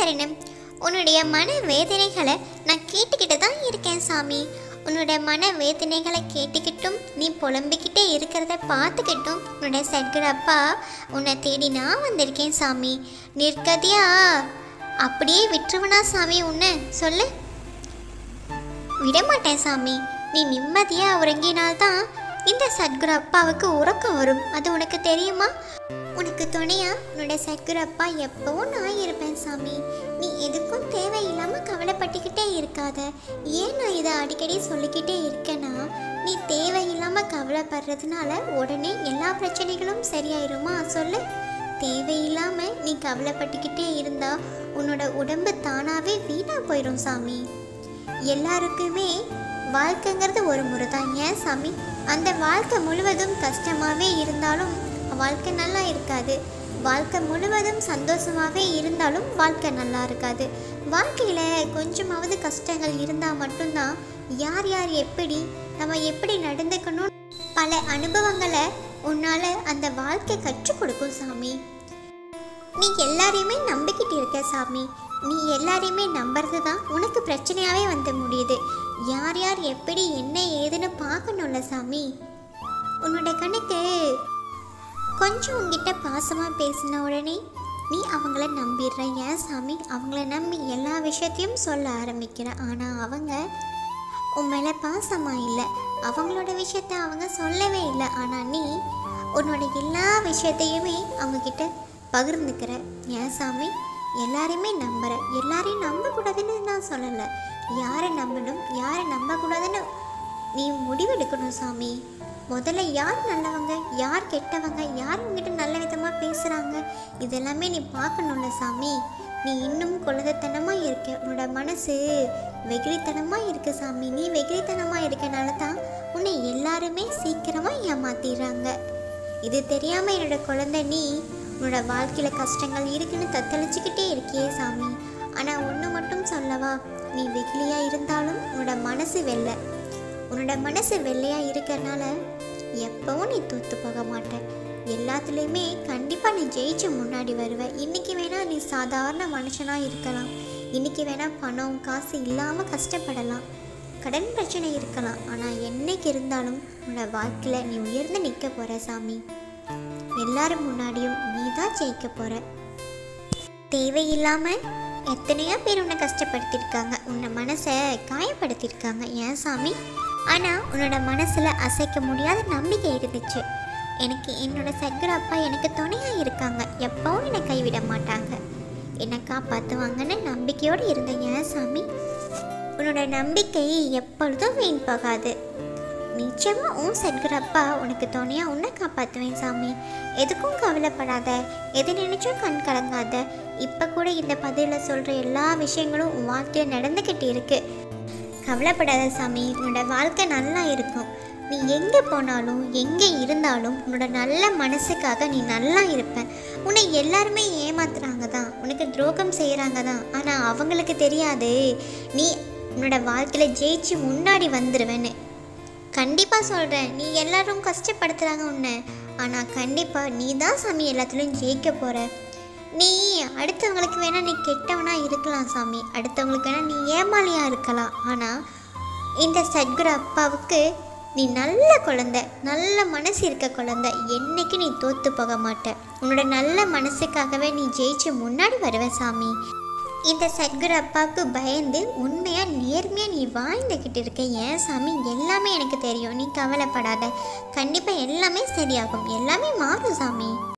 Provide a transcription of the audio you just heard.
சரின்னு உன்னுடைய மன வேதனைகளை நான் கேட்டுக்கிட்டு தான் இருக்கேன் சாமி உன்னோட மன வேதனைகளை கேட்டுக்கிட்டும் நீ புலம்பிக்கிட்டே இருக்கிறத பார்த்துக்கிட்டும் உன்னோட சட்கர் அப்பா உன்னை தேடி நான் வந்திருக்கேன் சாமி நிற்கதியா அப்படியே விட்டுருவனா சாமி உன்னை சொல்லு விடமாட்டேன் சாமி நீ நிம்மதியாக உறங்கினால்தான் இந்த சத்குரு அப்பாவுக்கு உறக்கம் வரும் அது உனக்கு தெரியுமா உனக்கு துணையா உன்னோட சத்குரு அப்பா எப்பவும் நான் இருப்பேன் சாமி நீ எதுக்கும் தேவையில்லாமல் கவலைப்பட்டுக்கிட்டே இருக்காத ஏன் நான் இதை அடிக்கடி சொல்லிக்கிட்டே இருக்கேன்னா நீ தேவையில்லாமல் கவலைப்படுறதுனால உடனே எல்லா பிரச்சனைகளும் சரியாயிருமா சொல்லு தேவையில்லாமல் நீ கவலைப்பட்டுக்கிட்டே இருந்தா உன்னோட உடம்பு தானாகவே வீணாக போயிடும் சாமி எல்லாருக்குமே வாழ்க்கைங்கிறது ஒரு முறை தான் ஏன் சாமி அந்த வாழ்க்கை முழுவதும் கஷ்டமாகவே இருந்தாலும் வாழ்க்கை நல்லா இருக்காது வாழ்க்கை முழுவதும் சந்தோஷமாகவே இருந்தாலும் வாழ்க்கை நல்லா இருக்காது வாழ்க்கையில் கொஞ்சமாவது கஷ்டங்கள் இருந்தால் மட்டும்தான் யார் யார் எப்படி நம்ம எப்படி நடந்துக்கணும் பல அனுபவங்களை உன்னால் அந்த வாழ்க்கை கற்றுக் கொடுக்கும் சாமி நீ எல்லாரையுமே நம்பிக்கிட்டு இருக்க சாமி நீ எல்லாரையுமே நம்புறது தான் உனக்கு பிரச்சனையாகவே வந்து முடியுது யார் யார் எப்படி என்ன ஏதுன்னு பார்க்கணும்ல சாமி உன்னோட கணக்கு கொஞ்சம் உங்ககிட்ட பாசமாக பேசின உடனே நீ அவங்கள நம்பிடுற ஏன் சாமி அவங்கள நம்பி எல்லா விஷயத்தையும் சொல்ல ஆரம்பிக்கிற ஆனால் அவங்க உன் மேலே பாசமாக இல்லை அவங்களோட விஷயத்த அவங்க சொல்லவே இல்லை ஆனால் நீ உன்னோட எல்லா விஷயத்தையுமே அவங்கக்கிட்ட பகிர்ந்துக்கிற ஏன் சாமி எல்லாரையுமே நம்புற எல்லாரையும் நம்பக்கூடாதுன்னு நான் சொல்லலை யாரை நம்பணும் யாரை நம்பக்கூடாதுன்னு நீ முடிவெடுக்கணும் சாமி முதல்ல யார் நல்லவங்க யார் கெட்டவங்க யார் உங்ககிட்ட நல்ல விதமாக பேசுகிறாங்க இதெல்லாமே நீ பார்க்கணும்ல சாமி நீ இன்னும் குழந்தைத்தனமாக இருக்க உன்னோட மனசு வெகுளித்தனமாக இருக்கு சாமி நீ வெகுளித்தனமாக இருக்கனால தான் உன்னை எல்லாருமே சீக்கிரமாக ஏமாத்திடுறாங்க இது தெரியாமல் என்னோட குழந்தை நீ உன்னோட வாழ்க்கையில் கஷ்டங்கள் இருக்குன்னு தத்தளிச்சுக்கிட்டே இருக்கியே சாமி ஆனால் ஒன்று மட்டும் சொல்லவா நீ வெகுளியாக இருந்தாலும் உன்னோட மனசு வெள்ளை உன்னோட மனசு வெள்ளையாக இருக்கறனால எப்பவும் நீ தோத்து போக மாட்ட எல்லாத்துலேயுமே கண்டிப்பாக நீ ஜெயிச்சு முன்னாடி வருவ இன்னைக்கு வேணால் நீ சாதாரண மனுஷனாக இருக்கலாம் இன்னைக்கு வேணால் பணம் காசு இல்லாமல் கஷ்டப்படலாம் கடன் பிரச்சனை இருக்கலாம் ஆனால் என்னைக்கு இருந்தாலும் உன்னோட வாழ்க்கையில் நீ உயர்ந்து நிற்க போகிற சாமி எல்லாரும் முன்னாடியும் நீ தான் ஜெயிக்க போகிற தேவையில்லாமல் எத்தனையோ பேர் உன்னை கஷ்டப்படுத்தியிருக்காங்க உன்னை மனசை காயப்படுத்தியிருக்காங்க ஏன் சாமி ஆனால் உன்னோட மனசில் அசைக்க முடியாத நம்பிக்கை இருந்துச்சு எனக்கு என்னோட சக்கர அப்பா எனக்கு துணையாக இருக்காங்க எப்பவும் என்னை கைவிட மாட்டாங்க என்னை காப்பாற்றுவாங்கன்னு நம்பிக்கையோடு இருந்த ஏன் சாமி உன்னோட நம்பிக்கை எப்பொழுதும் வீண் போகாது நிச்சயமாக உன் சத்குரப்பா உனக்கு துணையாக உன்னை காப்பாற்றுவேன் சாமி எதுக்கும் கவலைப்படாத எது நினைச்சும் கண் கலங்காத இப்போ கூட இந்த பதிலில் சொல்கிற எல்லா விஷயங்களும் உன் வாழ்க்கையில் நடந்துக்கிட்டு இருக்கு கவலைப்படாத சாமி உன்னோட வாழ்க்கை நல்லா இருக்கும் நீ எங்கே போனாலும் எங்கே இருந்தாலும் உன்னோட நல்ல மனசுக்காக நீ நல்லா இருப்ப உன்னை எல்லாருமே ஏமாத்துறாங்க தான் உனக்கு துரோகம் செய்கிறாங்க தான் ஆனால் அவங்களுக்கு தெரியாது நீ உன்னோட வாழ்க்கையில் ஜெயிச்சு முன்னாடி வந்துடுவேன்னு கண்டிப்பாக சொல்கிறேன் நீ எல்லாரும் கஷ்டப்படுத்துகிறாங்க உன்னை ஆனால் கண்டிப்பாக நீ தான் சாமி எல்லாத்துலேயும் ஜெயிக்க போகிற நீ அடுத்தவங்களுக்கு வேணால் நீ கெட்டவனா இருக்கலாம் சாமி அடுத்தவங்களுக்கு வேணால் நீ ஏமாளியாக இருக்கலாம் ஆனால் இந்த சத்குரு அப்பாவுக்கு நீ நல்ல குழந்தை நல்ல மனசு இருக்க குழந்தை என்னைக்கு நீ தோத்து போக மாட்ட உன்னோட நல்ல மனசுக்காகவே நீ ஜெயிச்சு முன்னாடி வருவ சாமி இந்த சத்குரு அப்பாவுக்கு பயந்து உண்மையாக நேர்மையாக நீ வாழ்ந்துக்கிட்டு இருக்க ஏன் சாமி எல்லாமே எனக்கு தெரியும் நீ கவலைப்படாத கண்டிப்பாக எல்லாமே சரியாகும் எல்லாமே மாறும் சாமி